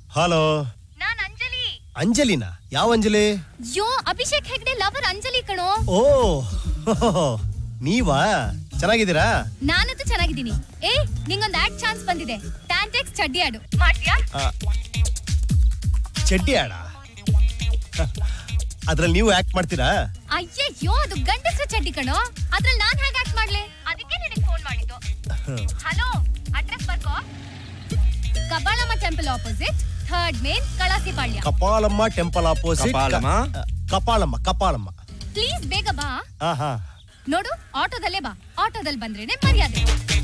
Hello ನಾನ್ ಅಂಜಲಿ ಅಂಜಲಿನಾ ಯಾವ ಅಂಜಲಿ ಯೋ ಅಭಿಷೇಕ್ ಹೆಗ್ಡೆ ಲವರ್ ಅಂಜಲಿ ಕಣೋ ಓ ನೀವಾ ಚೆನ್ನಾಗಿದ್ದೀರಾ ನಾನಂತೂ ಚೆನ್ನಾಗಿದ್ದೀನಿ ಏ ನಿಂಗೊಂದ್ ಆಡ್ ಚಾನ್ಸ್ ಬಂದಿದೆ ಟ್ಯಾಂಟೆಕ್ಸ್ ಚಡ್ಡಿ ಆಡು ಮಾಡ್ತೀಯಾ ಆ, ಚಡ್ಡಿ ಆಡ ಅದ್ರಲ್ಲಿ ನೀವು ಆಕ್ಟ್ ಮಾಡ್ತೀರಾ ಅಯ್ಯಯ್ಯೋ ಅದು ಗಂಡಸ್ರ ಚಡ್ಡಿ ಕಣೋ ಅದ್ರಲ್ಲಿ ನಾನ್ ಹೇಗೆ ಆಕ್ಟ್ ಮಾಡ್ಲೆ ಅದಕ್ಕೆ ನಿನಗೆ ಫೋನ್ ಮಾಡಿದ್ದು ಹಲೋ ಅಡ್ರೆಸ್ ಬರ್ಕೋ Kabbalamma temple opposite third main Kalasi Palya Kapalamma temple opposite Kapalamma? Kapalamma Kapalamma please ಬೇಗ ಬಾ ಹಾ ಹಾ ನೋಡು ಆಟೋದಲ್ಲೇ ಬಾ ಆಟೋದಲ್ಲಿ ಬಂದ್ರೇನೆ ಮರ್ಯಾದೆ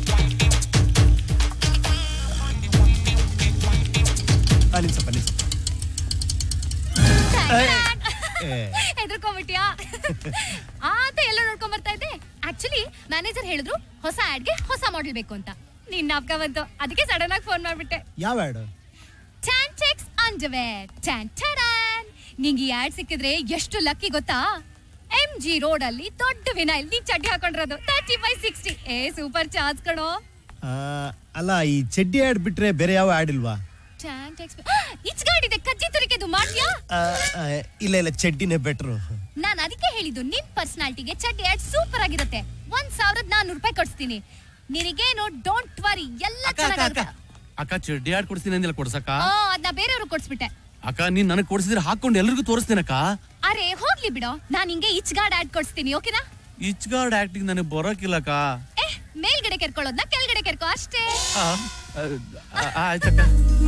ಹಾ ನಿಲ್ಸಪ್ಪ ನಿಲ್ಸಪ್ಪ ಏ. ಹೆದರ್ಕೊಂಡ್ಬಿಟ್ಯಾ ಆ ಅಂತ ಎಲ್ಲ ನೋಡ್ಕೊಂಡ್ ಬರ್ತಾ ಇದ್ದೆ ಆಕ್ಚುಲಿ ಮ್ಯಾನೇಜರ್ ಹೇಳಿದ್ರು ಹೊಸ ಆಡ್ಗೆ ಹೊಸ ಮಾಡೆಲ್ ಬೇಕು ಅಂತ ನಿನ್ನ ಅಪ್ಕ ಬಂತು ಅದಕ್ಕೆ ಸಡನ್ ಆಗಿ ಫೋನ್ ಮಾಡ್ಬಿಟ್ಟೆ ಯಾವ ಆಡ್ ಟ್ಯಾಂಟೆಕ್ಸ್ ಅಂಡರ್ವೇರ್ ಟ್ಯಾನ್ ಟಡಾನ್ ನಿಂಗೆ ಈ ಆಡ್ ಸಿಕ್ಕಿದ್ರೆ ಎಷ್ಟು ಲಕ್ಕಿ ಗೊತ್ತಾ ಎಂ ಜಿ ರೋಡ್ ಅಲ್ಲಿ ದೊಡ್ಡ ವಿನೈಲ್ ನೀನ್ ಚಡ್ಡಿ ಹಾಕೊಂಡಿರೋದು ತರ್ಟಿ ಫೈವ್ ಸಿಕ್ಸ್ಟಿ ಏ ಸೂಪರ್ ಚಾರ್ಜ್ ಕಣೋ ಅಲ್ಲ ಈ ಚಡ್ಡಿ ಆಡ್ ಬಿಟ್ರೆ ಬೇರೆ ಯಾವ ಆಡ್ ಇಲ್ವಾ ಟ್ಯಾಂಟೆಕ್ಸ್ ಇಚ್ಗಾಡಿದೆ ಕಜ್ಜಿ ತುರಿಕೆದು ಮಾಡ್ತೀಯಾ ಆ, ಆ, ಇಲ್ಲ ಇಲ್ಲ ಚಡ್ಡಿನೇ ಬೆಟ್ರು ನಾನ್ ಅದಕ್ಕೆ ಹೇಳಿದ್ದು ನಿನ್ ಪರ್ಸನಾಲಿಟಿಗೆ ಚಡ್ಡಿ ಆಡ್ ಸೂಪರ್ ಆಗಿರುತ್ತೆ ಒಂದ್ ಸಾವಿರದ ನಾನೂರು ರೂಪಾಯಿ ಕೊಡ್ಸ್ತೀನಿ ನಿನಗೇನು ಡೋಂಟ್ ವರಿ ಎಲ್ಲ ಅಕ್ಕ ಅಕ್ಕ ಅಕ್ಕ ಚೆನ್ನಾಗಿರುತ್ತೆ ಅಕ್ಕ ಚಡ್ಡಿ ಆಡ್ ಕೊಡ್ತೀನಿ ಅಂದಿಲ್ಲ ಕೊಡ್ಸಕ್ಕ ಆ ಅದನ್ನ ಬೇರೆಯವ್ರಿಗೆ ಕೊಡ್ಸ್ಬಿಟ್ಟೆ ಅಕ್ಕ ನೀನ್ ನನಗ್ ಕೊಡ್ಸಿದ್ರೆ ಹಾಕೊಂಡು ಎಲ್ರಿಗೂ ತೋರಿಸ್ತೀನಕ್ಕ ಅರೆ ಹೋಗ್ಲಿ ಬಿಡೋ ನಾನ್ ಹಿಂಗೆ ಇಚ್ಗಾಡ್ ಆಡ್ ಕೊಡ್ಸ್ತೀನಿ ಓಕೆನಾ ಇಚ್ಗಾರ್ಡ್ ಆಕ್ಟಿಂಗ್ ನನಗೆ ಬರೋಕಿಲ್ಲಕ್ಕ ಏ ಮೇಲ್ಗಡೆ ಕೆರ್ಕೊಳ್ಳೋದ್ನ ಕೆಳಗಡೆ ಕೆರ್ಕೊ ಅಷ್ಟೇ ಆ, ಆ, ಆ, ಆಯ್ತಕ್ಕ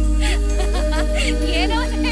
ಏನೋ ಹೇಳ್-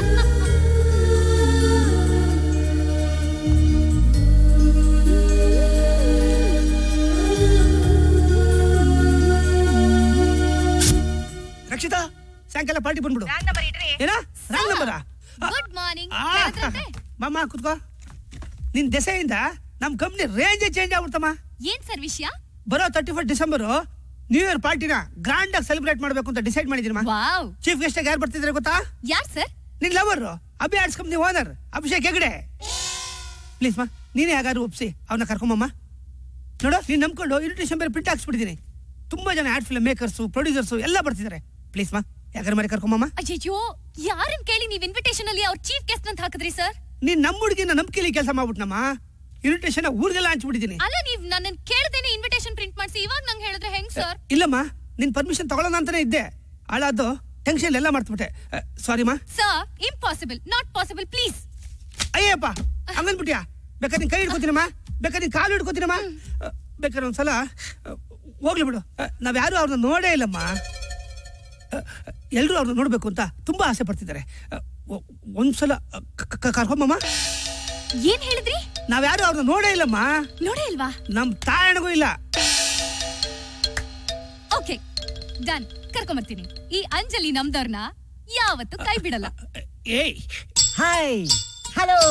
ರಕ್ಷಿತಾ ಸಾಯಂಕಾಲ ಪಾರ್ಟಿ ಬಂದ್ಬಿಡು ಏನ ರಾಂಗ್ ನಂಬರ ಗುಡ್ ಮಾರ್ನಿಂಗ್ ಮಾಮ ಕುತ್ಕೋ ನಿನ್ ದೆಸೆಯಿಂದ ನಮ್ ಕಂಪ್ನಿ ರೇಂಜ್ ಚೇಂಜ್ ಆಗ್ಬಿಡ್ತಮ್ಮ ಏನ್ ಸರ್ ವಿಷಯ ಬರೋ thirty first December new year ಪಾರ್ಟಿನ ಗ್ರಾಂಡ್ ಆಗಿ ಸೆಲೆಬ್ರೇಟ್ ಮಾಡ್ಬೇಕು ಅಂತ ಡಿಸೈಡ್ ಮಾಡಿದೀನಿ ವಾವ್ ಚೀಫ್ ಗೆಸ್ಟ್ ಯಾರು ಬರ್ತಿದ್ರೆ ಗೊತ್ತಾ ಯಾರ್ ಸರ್ ನಿನ್ lover Abhi arts company owner Abhishek Hegde please ಮಾ ನೀನೇ ಯಾರು ಒಪ್ಸಿ ಅವನ್ನ ಕರ್ಕೊಂಬಮ್ಮ ನೋಡು ನೀನ್ ನಂಬ್ಕೊಂಡು ಇನ್ವಿಟೇಷನ್ ಬೇರೆ ಪ್ರಿಂಟ್ ಹಾಕ್ಸ್ಬಿಟ್ಟಿದ್ದೀನಿ ತುಂಬಾ ಜನ ಆಡ್ ಫಿಲ್ಮ್ ಮೇಕರ್ಸ್ ಪ್ರೊಡ್ಯೂಸರ್ಸ್ ಎಲ್ಲ ಬರ್ತಿದ್ದಾರೆ ಪ್ಲೀಸ್ ಮಾ ಯಾಕಂದ್ರೆ ಮಾಡಿ ಕರ್ಕೊಂಬಮ್ಮ ಅಯ್ಯೋ ಯಾರನ್ ಕೇಳಿ ನೀವ್ ಇನ್ವಿಟೇಷನ್ ಅಲ್ಲಿ ಅವ್ರ ಚೀಫ್ ಗೆಸ್ಟ್ ಅಂತ ಹಾಕಿದ್ರಿ ಸರ್ ನೀನ್ ನಮ್ಮ ಹುಡುಗಿನ ನಂಬಿಕೆಲಿ ಕೆಲಸ ಮಾಡ್ಬಿಟ್ನಮ್ಮ ಇನ್ವಿಟೇಷನ್ ಊರಿಗೆಲ್ಲ ಹಂಚ್ಬಿಟ್ಟಿದ್ದೀನಿ ಅಲ್ಲ ನೀವ್ ನನ್ನ ಕೇಳ್ದೇನೆ ಇನ್ವಿಟೇಷನ್ ಪ್ರಿಂಟ್ ಮಾಡಿಸಿ ಇವಾಗ ನಂಗೆ ಹೇಳಿದ್ರೆ ಹೆಂಗ್ ಸರ್ ಇಲ್ಲಮ್ಮ ನಿನ್ ಪರ್ಮಿಷನ್ ತಗೊಳ್ಳೋಣ ಅಂತಾನೆ ಇದ್ದೆ ಹಾಳಾದ್ದು ಟೆನ್ಷನ್ ಎಲ್ಲ ಮಾಡ್ಬಿಟ್ಟೆ ಸಾರಿ ಮಾ sir impossible not possible please Ayyappa ಹಂಗನ್ಬಿಟ್ಯಾ ಬೇಕಾದ್ರೆ ನಿನ್ ಕೈ ಹಿಡ್ಕೋತೀನಮ್ಮ ಬೇಕಾದ್ರೆ ನಿನ್ ಕಾಲು ಹಿಡ್ಕೋತೀನಮ್ಮ ಅಹ್, ಬೇಕಾದ್ರೆ ಒಂದ್ಸಲ ಅಹ್, ಹೋಗ್ಲಿ ಬಿಡು ಅಹ್, ನಾವ್ಯಾರು ಅವ್ರನ್ನ ನೋಡೇ ಇಲ್ಲಮ್ಮ ಎಲ್ಲರೂ ಅವ್ರನ್ನ ನೋಡ್ಬೇಕು ಅಂತ ತುಂಬಾ ಆಸೆ ಪಡ್ತಿದ್ದಾರೆ ಅಹ್, ಒ- ಒಂದ್ಸಲ ಅಹ್, ಕ- ಕ- ಕರ್ಕೊಂಬಮ್ಮ ಏನ್ ಹೇಳಿದ್ರಿ ನಾವ್ಯಾರು ಅವ್ರನ್ನ ನೋಡೇ ಇಲ್ಲಮ್ಮ ನೋಡೇ ಇಲ್ವಾ ನಮ್ ತಾಯಣಗೂ ಇಲ್ಲ ಓಕೆ ಡನ್ ಕರ್ಕೊಂಬರ್ತೀನಿ ಈ ಅಂಜಲಿ ನಮ್ದವ್ರನ್ನ ಯಾವತ್ತು ಕೈ ಬಿಡಲ್ಲ ಏಯ್ hi hello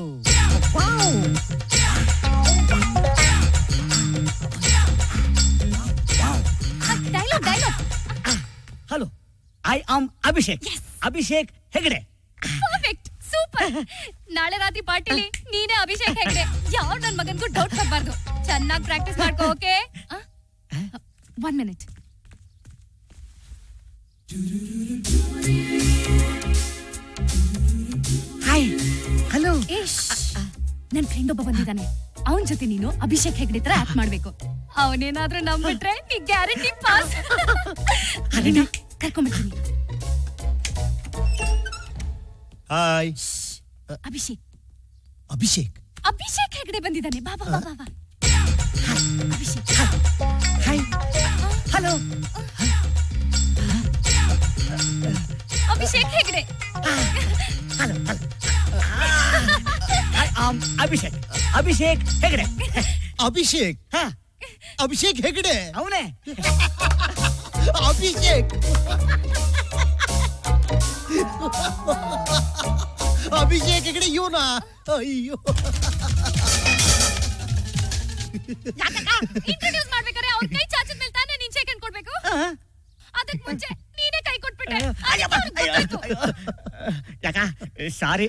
dialogue dialogue hello I am Abhishek Abhishek Hegde perfect super ನಾಳೆ ರಾತ್ರಿ ಪಾರ್ಟಿಲಿ ನೀನೇ ಅಭಿಷೇಕ್ ಹೆಗ್ಡೆ ಯಾವ ನನ್ ಮಗನ್ಗೂ ಡೌಟ್ ಬರ್ಬಾರ್ದು ಚೆನ್ನಾಗಿ ಪ್ರಾಕ್ಟೀಸ್ ಮಾಡ್ಕೋ okay one minute hi hello ಏಶ್ ನನ್ ಫ್ರೆಂಡ್ ಒಬ್ಬ ಬಂದಿದ್ದಾನೆ ಅವನ್ ಜೊತೆ ನೀನು ಅಭಿಷೇಕ್ ಹೆಗ್ಡೆ ತರ ಆಕ್ಟ್ ಮಾಡ್ಬೇಕು ಅವನೇನಾದ್ರೂ ನಂಬಿಟ್ರೆ ನೀ ಗ್ಯಾರಂಟಿ ಪಾಸ್ ಕರ್ಕೊಂಡ್ಬಿಡ್ತೀನಿ ಹಾಯ್ ಅಭಿಷೇಕ್ ಅಭಿಷೇಕ್ ಅಭಿಷೇಕ್ ಹೆಗ್ಡೆ ಬಂದಿದ್ದಾನೆ ಬಾ ಬಾ ಬಾ ಬಾ ಬಾ Abhishek hi hello Abhishek Hegde hello hello I am Abhishek Abhishek Hegde Abhishek ಹಾ ಅಭಿಷೇಕ್ ಹೆಗಡೆ ಅವನೇ ಅಭಿಷೇಕ್ ಅಭಿಷೇಕ್ ಹೆಗಡೆ ಇವನಾ ಅಯ್ಯೋ ಇಂಟ್ರೊಡ್ಯೂಸ್ ಮಾಡ್ಬೇಕಾದ್ರೆ ಅವ್ರ ಕೈ ಚಾಚಿದ ಮೇಲೆ ತಾನೇ ನೀನ್ ಶೇಕ್ ಕೊಡ್ಬೇಕು ಅದಕ್ ಮುಂಚೆ ನೀನೇ ಕೈ ಕೊಟ್ಬಿಟ್ಟೆ ಅದಕ್ಕೆ ಅವ್ರ್ಗ್ ಗೊತ್ತಾಯ್ತು. ಯಾಕ ಸಾರಿ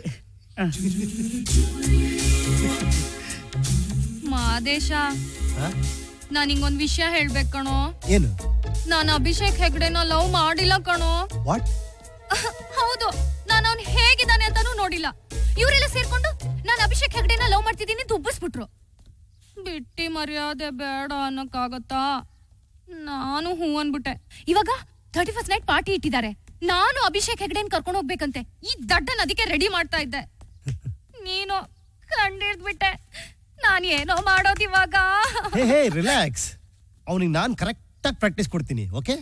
ಮಾದೇಶ ನಾನ್ ಹಿಂಗೊಂದ್ ವಿಷಯ ಹೇಳ್ಬೇಕು ಕಣೋ ಏನು ನಾನು ಅಭಿಷೇಕ್ ಹೆಗ್ಡೆನ ಲವ್ ಮಾಡಿಲ್ಲ ಕಣೋ ವಾಟ್ ಹೌದು ನಾನು ಅವ್ನು ಹೇಗಿದ್ದಾನೆ ಅಂತಾನೂ ನೋಡಿಲ್ಲ ಇವರೆಲ್ಲ ಸೇರ್ಕೊಂಡು ನಾನು ಅಭಿಷೇಕ್ ಹೆಗ್ಡೆನ ಲವ್ ಮಾಡ್ತಿದ್ದೀನಿ ಅಂತ ಉಬ್ಬಿಸ್ಬಿಟ್ರು ಬಿಟ್ಟಿ ಮರ್ಯಾದೆ ಬೇಡ ಅನ್ನಕ್ಕಾಗತ್ತಾ ನಾನು ಹೂ ಅನ್ಬಿಟ್ಟೆ ಇವಾಗ ಥರ್ಟಿ ಫಸ್ಟ್ ನೈಟ್ ಪಾರ್ಟಿ ಇಟ್ಟಿದ್ದಾರೆ ನಾನು ಅಭಿಷೇಕ್ ಹೆಗ್ಡೆನ್ ಕರ್ಕೊಂಡು ಹೋಗ್ಬೇಕಂತೆ ಈ ದಡ್ಡನ್ ಅದಕ್ಕೆ ರೆಡಿ ಮಾಡ್ತಾ ಇದ್ದೆ ನೀನು ಕಂಡಿಡ್ದ್ಬಿಟ್ಟೆ ನಾನು ಏನೋ ಮಾಡೋದು ಇವಾಗ ಹೇ ಹೇ ರಿಲ್ಯಾಕ್ಸ್ ಅವನಿಗೆ ನಾನು ಕರೆಕ್ಟಾಗಿ ಪ್ರಾಕ್ಟೀಸ್ ಕೊಡ್ತೀನಿ ಓಕೆ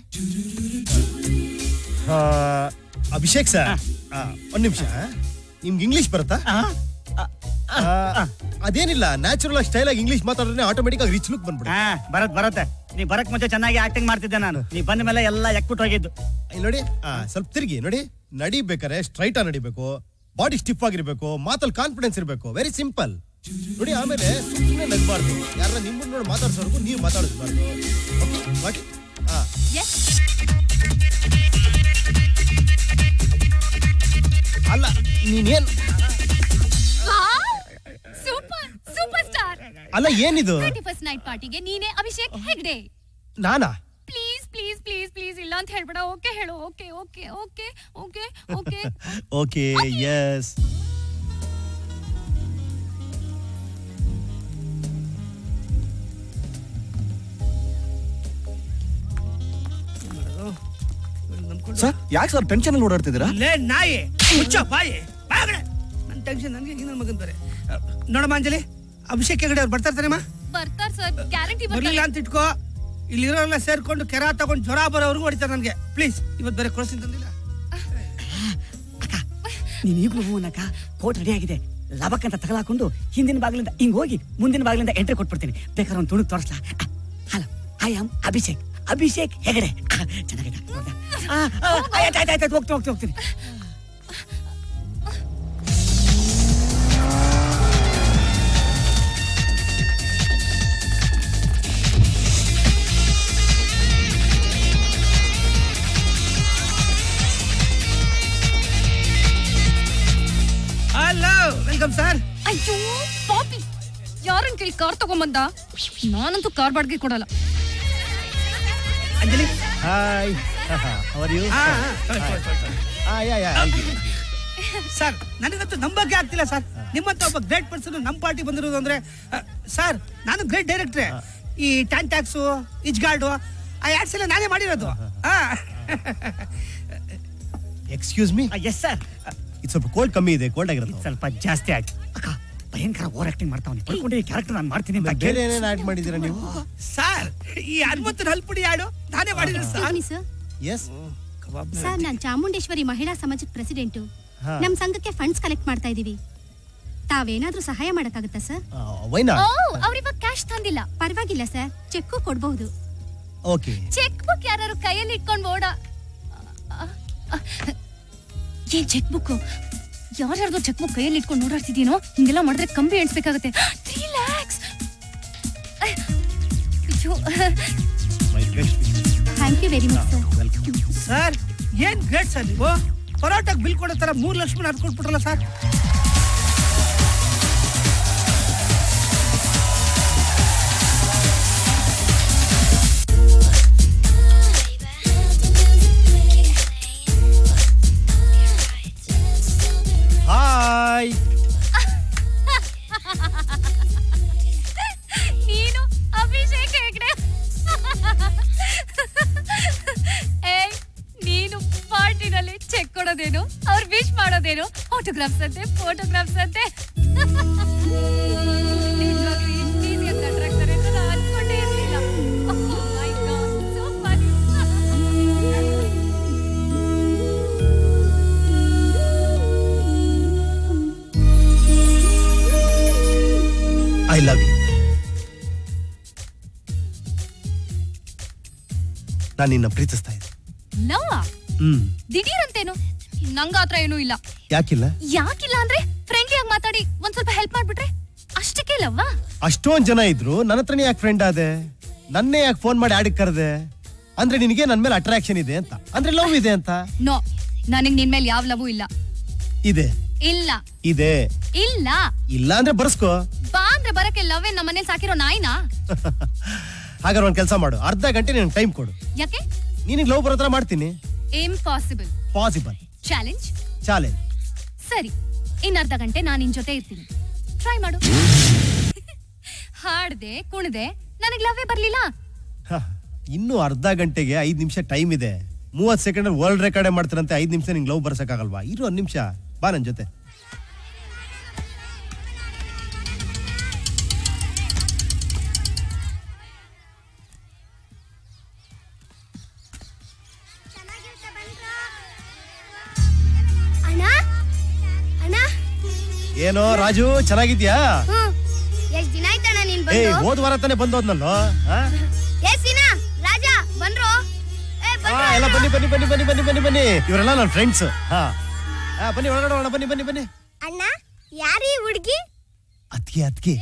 ಅಭಿಷೇಕ್ ಸರ್ ಒಂದು ನಿಮಿಷ ನಿಮ್ಗೆ ಇಂಗ್ಲಿಷ್ ಬರುತ್ತಾ ಆ, ಆ, ಆ, ಅದೇನಿಲ್ಲ ನ್ಯಾಚುರಲ್ ಆಗಿ ಸ್ಟೈಲ್ ಆಗಿ ಇಂಗ್ಲಿಷ್ ಮಾತಾಡಿದ್ರೆ ಆಟೋಮೆಟಿಕ್ ಆಗಿ ರಿಚ್ ಲುಕ್ ಬಂದ್ಬಿಡುತ್ತೆ ಆ, ಬರತ್ ಬರತ್ತೆ ನೀ ಬರಕ್ ಮುಂಚೆ ಚೆನ್ನಾಗಿ ಆಕ್ಟಿಂಗ್ ಮಾಡ್ತಿದ್ದೆ ನಾನು ನೀ ಬಂದ ಮೇಲೆ ಎಲ್ಲ ಎಕ್ಬಿಟ್ಟು ಹೋಗಿದ್ದು ಇಲ್ಲಿ ನೋಡಿ ಆ, ಸ್ವಲ್ಪ ತಿರುಗಿ ನೋಡಿ ನಡಿಬೇಕಾರೆ ಸ್ಟ್ರೈಟ್ ಆಗಿ ನಡಿಬೇಕು ಬಾಡಿ ಸ್ಟಿಫ್ ಆಗಿರ್ಬೇಕು ಮಾತಲ್ಲಿ ಕಾನ್ಫಿಡೆನ್ಸ್ ಇರಬೇಕು ವೆರಿ ಸಿಂಪಲ್ ನೋಡಿ ಆಮೇಲೆ ಸುಮ್ಮನೆ ನಗಬಾರ್ದು ಯಾರನ್ನ ನಿಮ್ಮನ್ನ ನೋಡಿ ಮಾತಾಡ್ಸೋರ್ಗು ನೀವು ಮಾತಾಡಿಸ್ಬಾರ್ದು ಓಕೆ ವಾಟ್ ಹಾ ಎಸ್ ಅಲ್ಲ ನೀನೇನ್ ಸೂಪರ್ ಸೂಪರ್ ಸ್ಟಾರ್ ಅಲ್ಲ ಏನಿದು ಥರ್ಟಿ ಫಸ್ಟ್ ನೈಟ್ ಪಾರ್ಟಿಗೆ ನೀನೇ ಅಭಿಷೇಕ್ ಹೆಗ್ಡೆ ನಾನಾ ಪ್ಲೀಸ್ ಪ್ಲೀಸ್ ಪ್ಲೀಸ್ ಪ್ಲೀಸ್ ಇಲ್ಲ ಅಂತ ಹೇಳ್ಬೇಡ ಓಕೆ ಹೇಳು okay okay okay okay okay okay yes sir ಯಾಕೆ ಸರ್ ಟೆನ್ಷನ್ ಅಲ್ಲಿ ಓಡಾಡ್ತಿದ್ದೀರಾ ಲೇ ನಾಯಿ ಮುಚ್ಚ ಬಾಯಿ ಬಾಗಡೆ ನನ್ನ ಟೆನ್ಷನ್ ನನಗೆ ಹಿಂದಿನ ಮಗನ್ ಬೇರೆ ಅಹ್, ನೋಡಮ್ಮ ಅಂಜಲಿ ಅಭಿಷೇಕ್ ಹೆಗಡೆ ಅವ್ರು ಬರ್ತಾ ಇರ್ತಾರಮ್ಮ ಬರ್ತಾರ್ ಸರ್ ಗ್ಯಾರಂಟಿ ಬರ್ಲಿಲ್ಲ ಬರ್ತಾರೆ ಅಂತ ಇಟ್ಕೋ ಇಲ್ಲಿರೋರೆಲ್ಲ ಸೇರ್ಕೊಂಡು ಕೆರ ತಗೊಂಡು ಜ್ವರ ಬರೋವರೆಗೂ ಹೊಡಿತಾರೆ ನನಗೆ ಪ್ಲೀಸ್ ಇವತ್ತು ಬೇರೆ ಕೊಡಿಸ್ತೀನಿ ತಂದಿಲ್ಲ ನೀನ್ ಈಗಲೂ ಹೂವನಕ್ಕ ಕೋಟ್ ರೆಡಿ ಆಗಿದೆ ಲಬಕ್ ಅಂತ ತಗಲಾಕೊಂಡು ಹಿಂದಿನ ಬಾಗಿಲಿಂದ ಹಿಂಗ್ ಹೋಗಿ ಮುಂದಿನ ಬಾಗಿಲಿಂದ ಎಂಟ್ರಿ ಕೊಟ್ಬಿಡ್ತೀನಿ ಬೇಕಾದ್ರೆ ಒಂದು ತುಣುಕ್ ತೋರಿಸ್ಲಾ hello I am Abhishek Abhishek Hegde ಆ, ಚೆನ್ನಾಗಿದೆ ನೋಡ್ದಾ? ಆ, ಆ, ಆಯ್ತ್ ಆಯ್ತ್ ಆಯ್ತ್ ಆಯ್ತ್ ಹೋಗ್ತೀನಿ ಹೋಗ್ತೀನಿ ಹೋಗ್ತೀನಿ ಹಲೋ ವೆಲ್ಕಮ್ ಸರ್ ಅಯ್ಯೋ ಪಾಪಿ ಯಾರನ್ ಕೈ ಕಾರ್ ತಗೊಂಬಂದ ನಾನಂತೂ ಕಾರ್ ಬಾಡ್ಗೆ ಕೊಡಲ್ಲ ಅಂಜಲಿ ಹಾಯ್ ಅವರ್ ಯು ಹಾ, ಹಾ, ತೊಗೊಳಿ, ತೊಗೊಳಿ, ತೊಗೊಳಿ, ತೊಗೊಳಿ. ಯಾ ಯಾ ಸರ್ ನನಗಂತೂ ನಂಬಕ್ಕೆ ಆಗ್ತಿಲ್ಲ ಸರ್ ನಿಮ್ಮಂತ ಒಬ್ಬ ಗ್ರೇಟ್ ಪರ್ಸನ್ ನಮ್ಮ ಪಾರ್ಟಿ ಬಂದಿರೋದು ಅಂದ್ರೆ ಅಹ್, ಸರ್ ನಾನು ಗ್ರೇಟ್ ಡೈರೆಕ್ಟ್ರೆ ಈ ಟ್ಯಾನ್ ಟ್ಯಾಕ್ಸು ಇಜ್ಗಾರ್ಡು ಆ ಆಡ್ಸ್ ಎಲ್ಲ ನಾನೇ ಮಾಡಿರೋದು ಹಾ. ಎಕ್ಸ್ಕ್ಯೂಸ್ ಮೀ ಎಸ್ ಸರ್ ಇದು ಸ್ವಲ್ಪ ಕೋಲ್ಡ್ ಕಮ್ಮಿ ಇದೆ ಕೋಲ್ಡ್ ಆಗಿರೋದು ಸ್ವಲ್ಪ ಜಾಸ್ತಿ ಆಯ್ತು ಅಕ್ಕ ಭಯಂಕರ ಓವರ್ ಆಕ್ಟಿಂಗ್ ಮಾಡ್ತಾವನೆ ಪಡ್ಕೊಂಡು ಈ ಕ್ಯಾರೆಕ್ಟರ್ ನಾನು ಮಾಡ್ತೀನಿ ಅಂತ ಬೇರೆ ಏನೇನು ಆಡ್ ಮಾಡಿದ್ದೀರಾ ನೀವು ಸರ್ ಈ ಹನುಮಂತನ ಹಲ್ಪುಡಿ ಹಾಡು ನಾನೇ ಮಾಡಿರೋದು ಸರ್ ಬನ್ನಿ ಸರ್ ಎಸ್ ಸರ್ ನಾನ್ ಚಾಮುಂಡೇಶ್ವರಿ ಮಹಿಳಾ ಸಮಾಜದ ಪ್ರೆಸಿಡೆಂಟು ಹಾ. ನಮ್ ಸಂಘಕ್ಕೆ ಫಂಡ್ಸ್ ಕಲೆಕ್ಟ್ ಮಾಡ್ತಾ ಇದೀವಿ ತಾವೇನಾದ್ರೂ ಸಹಾಯ ಮಾಡಕ್ಕಾಗತ್ತಾ ಸರ್ ವೈನಾ ಓ ಅವ್ರಿವಾಗ ಕ್ಯಾಶ್ ತಂದಿಲ್ಲ ಪರವಾಗಿಲ್ಲ ಸರ್ ಚೆಕ್ಕು ಕೊಡ್ಬಹುದು ಓಕೆ ಚೆಕ್ ಬುಕ್ ಯಾರು ಕೈಯಲ್ಲಿ ಇಟ್ಕೊಂಡು ಓಡ ಏನ್ ಚೆಕ್ ಬುಕ್ ಯಾರ್ಯಾರ್ದೋ ಚೆಕ್ ಬುಕ್ ಕೈಯಲ್ಲಿ ಇಟ್ಕೊಂಡು ಓಡಾಡ್ತಿದ್ದೀನೋ ಹಿಂಗೆಲ್ಲ ಮಾಡಿದ್ರೆ ಕಂಬಿ ಎಣಿಸ್ಬೇಕಾಗತ್ತೆ ತ್ರೀ ಲ್ಯಾಕ್ಸ್ ಅಯ್ಯೋ my best thank you very much sir welcome sir ಏನ್ ಗ್ರೇಟ್ ಸರ್ ನೀವು ಪರೋಟಕ್ಕೆ ಬಿಲ್ ಕೊಡೋ ತರ ಮೂರು ಲಕ್ಷ ಹರ್ಕೊಟ್ಬಿಟ್ರಲ್ಲ ಸರ್ ಹಾಯ್ ನೀನು ಅಭಿಷೇಕ್ ಹೆಗ್ಡೆ ಏಯ್ ನೀನು ಪಾರ್ಟಿನಲ್ಲಿ ಚೆಕ್ ಕೊಡೋದೇನು ಅವ್ರು ವಿಶ್ ಮಾಡೋದೇನು ಫೋಟೋಗ್ರಾಫ್ಸ್ ಅಂತೆ ಫೋಟೋಗ್ರಾಫ್ಸ್ ಅಂತೆ ನಿಜವಾಗ್ಲೂ ಇಷ್ಟ್ easy ಆಗಿ ನಡ್ರಾಗ್ತಾರೆ ಅಂತ ನಾನ್ ಅನ್ಕೊಂಡೇ ಇರ್ಲಿಲ್ಲ. Oh my God, so funny. I love you ನಾನು ನಿನ್ನ ಪ್ರೀತಿಸ್ತಾ ಇದ್ದೆ ಲವ್ವ? ಹ್ಮ್ ದಿಢೀರಂತೇನು ನಂಗ ಆತ್ರ ಏನೂ ಇಲ್ಲ ಯಾಕಿಲ್ಲ ಯಾಕಿಲ್ಲ ಅಂದ್ರೆ ಫ್ರೆಂಡ್ಲಿ ಆಗಿ ಮಾತಾಡಿ ಒಂದ್ ಸ್ವಲ್ಪ ಹೆಲ್ಪ್ ಮಾಡ್ಬಿಟ್ರೆ ಅಷ್ಟಕ್ಕೆ ಲವ್ವಾ ಅಷ್ಟೊಂದ್ ಜನ ಇದ್ರು ನನ್ನ ಹತ್ರನೇ ಯಾಕೆ ಫ್ರೆಂಡ್ ಆದೆ ನನ್ನೇ ಯಾಕೆ ಫೋನ್ ಮಾಡಿ ಆಡಿಗೆ ಕರೆದೆ ಅಂದ್ರೆ ನಿನಗೆ ನನ್ನ ಮೇಲೆ ಅಟ್ರಾಕ್ಷನ್ ಇದೆ ಅಂತ ಅಂದ್ರೆ ಲವ್ ಇದೆ ಅಂತ ನೋ ನನಗ್ ನಿನ್ ಮೇಲೆ ಯಾವ ಲವ್ ಇಲ್ಲ ಇದೆ ಇಲ್ಲ ಇದೆ ಇಲ್ಲ ಇಲ್ಲ ಅಂದ್ರೆ ಬರ್ಸ್ಕೋ ಬಾ ಅಂದ್ರೆ ಬರಕ್ಕೆ ಲವ್ ನಮ್ಮ ಮನೇಲಿ ಸಾಕಿರೋ ನಾಯಿನಾ ಹಾಗಾದ್ರೆ ಒಂದ್ ಕೆಲಸ ಮಾಡು ಅರ್ಧ ಗಂಟೆ ನಿನಗೆ ಟೈಮ್ ಕೊಡು ಯಾಕೆ ನಿನಗೆ ಲವ್ ಬರೋ ಥರ ಮಾಡ್ತೀನಿ ಇಂಪಾಸಿಬಲ್ ಪಾಸಿಬಲ್ ಚಾಲೆಂಜ್ ಚಾಲೆಂಜ್ ಸರಿ ಇನ್ ಅರ್ಧ ಗಂಟೆ ನಾನು ನಿನ್ ಜೊತೆ ಇರ್ತೀನಿ ಟ್ರೈ ಮಾಡು ಹಾಡ್ದೆ ಕುಣ್ದೆ ನನಗ್ ಲವ್ವೇ ಬರ್ಲಿಲ್ಲ ಇನ್ನು ಅರ್ಧ ಗಂಟೆಗೆ ಐದ್ ನಿಮಿಷ ಟೈಮ್ ಇದೆ ಮೂವತ್ ಸೆಕೆಂಡ್ ವರ್ಲ್ಡ್ ರೆಕಾರ್ಡ್ ಮಾಡ್ತಾರಂತೆ ಐದ್ ನಿಮಿಷ ನಿಂಗೆ ಲವ್ ಬರ್ಸಕ್ಕಾಗಲ್ವಾ ಇರು ಒಂದ್ ನಿಮಿಷ ಬಾ ನನ್ ಜೊತೆ ಅಣ್ಣ ಅಣ್ಣ ಏನೋ ರಾಜು ಚೆನ್ನಾಗಿದ್ಯಾ ಹ್ಮ್ ಎಷ್ಟ್ ದಿನ ಆಯ್ತಣ್ಣ ನೀನ್ ಏಯ್ ಬಂದು ಹೋದ್ ವಾರ ತಾನೇ ಬಂದೋದ್ನಲ್ಲೋ ಆ? ಏ ಸೀನಾ ರಾಜ ಬಂದ್ರು ಏ ಆ, ಬಂದ್ರು ಎಲ್ಲ ಬನ್ನಿ ಬನ್ನಿ ಬನ್ನಿ ಬನ್ನಿ ಬನ್ನಿ ಬನ್ನಿ ಬನ್ನಿ ಇವರೆಲ್ಲ ನನ್ನ ಫ್ರೆಂಡ್ಸ್ ಹಾ ಆ, ಬನ್ನಿ ಒಳಗಡೆ ಹೋಗೋಣ ಬನ್ನಿ ಬನ್ನಿ ಬನ್ನಿ ಅಣ್ಣ ಯಾರೀ ಹುಡ್ಗಿ ಅದ್ಕೆ ಅದ್ಕೆ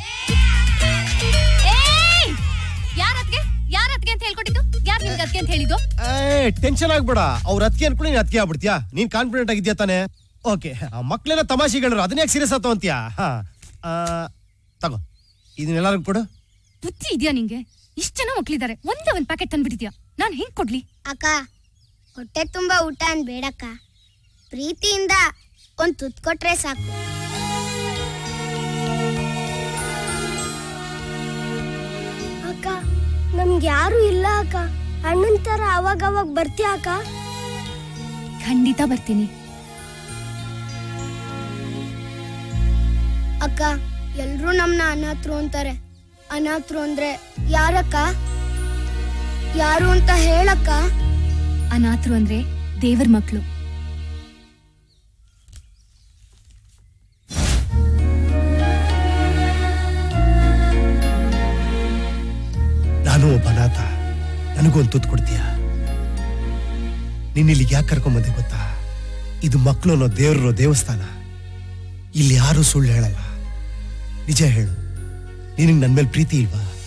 ಏಯ್! ಯಾರ್ ಅದ್ಗೆ ಯಾರ್ ಅದ್ಗೆ ಅಂತ ಹೇಳ್ಕೊಟ್ಟಿದ್ದು ಯಾರ್ ನಿಮ್ಗೆ ಅದ್ಗೆ ಅಂತ ಹೇಳಿದ್ದು ಟೆನ್ಷನ್ ಆಗ್ಬೇಡ ಅವ್ರ ಅದ್ಕೆ ಅನ್ಕೊಂಡು ನೀನ್ ಅದ್ಕೆ ಆಗ್ಬಿಡ್ತೀಯಾ ನೀನ್ ಕಾನ್ಫಿಡೆಂಟ್ ಆಗಿದ್ಯಾ ತಾನೆ ಓಕೆ ಮಕ್ಳೆಲ್ಲ ತಮಾಷೆಗಳರು ಅದನ್ನ ಯಾಕೆ ಸೀರಿಯಸ್ ಆತೋ ಅಂತೀಯಾ ಹಾ ಆ, ತಗೋ ಇದನ್ನೆಲ್ಲರಿಗೂ ಕೊಡು ಬುದ್ಧಿ ಇದೆಯಾ ನಿಂಗೆ ಇಷ್ಟ ಜನ ಮಕ್ಳಿದ್ದಾರೆ ಒಂದೇ ಒಂದ್ ಪ್ಯಾಕೆಟ್ ತಂದ್ಬಿಟ್ಟಿದ್ಯಾ ನಾನ್ ಹೆಂಗ್ ಕೊಡ್ಲಿ ಅಕ್ಕ ಹೊಟ್ಟೆ ತುಂಬಾ ಊಟ ಅನ್ ಬೇಡಕ್ಕ ಪ್ರೀತಿಯಿಂದ ಒಂದ್ ತುತ್ ಕೊಟ್ರೆ ಸಾಕು ಅಕ್ಕ ನಮ್ಗೆ ಯಾರು ಇಲ್ಲ ಅಕ್ಕ ಅಣ್ಣನ್ ತರ ಅವಾಗ ಅವಾಗ ಬರ್ತೀಯ ಅಕ್ಕ ಖಂಡಿತ ಬರ್ತೀನಿ ಅಕ್ಕ ಎಲ್ರೂ ನಮ್ನ ಅನಾಥರು ಅಂತಾರೆ ಅನಾಥರು ಅಂದ್ರೆ ಯಾರಕ್ಕ ಯಾರು ಅಂತ ಹೇಳಕ್ಕ ಅನಾಥರು ಅಂದ್ರೆ ದೇವರ ಮಕ್ಳು ನಾನು ಒಬ್ಬ ಅನಾಥ ನನಗೊಂದು ತುತ್ತು ಕೊಡ್ತೀಯಾ ನಿನ್ನ ಇಲ್ಲಿಗೆ ಯಾಕೆ ಕರ್ಕೊಂಬಂದೆ ಗೊತ್ತಾ ಇದು ಮಕ್ಕಳು ಅನ್ನೋ ದೇವ್ರಿರೋ ದೇವಸ್ಥಾನ ಇಲ್ಲಿ ಯಾರು ಸುಳ್ಳು ಹೇಳಲ್ಲ ನಿಜ ಹೇಳು ನಿನಗೆ ನನ್ನ ಮೇಲೆ ಪ್ರೀತಿ ಇಲ್ವಾ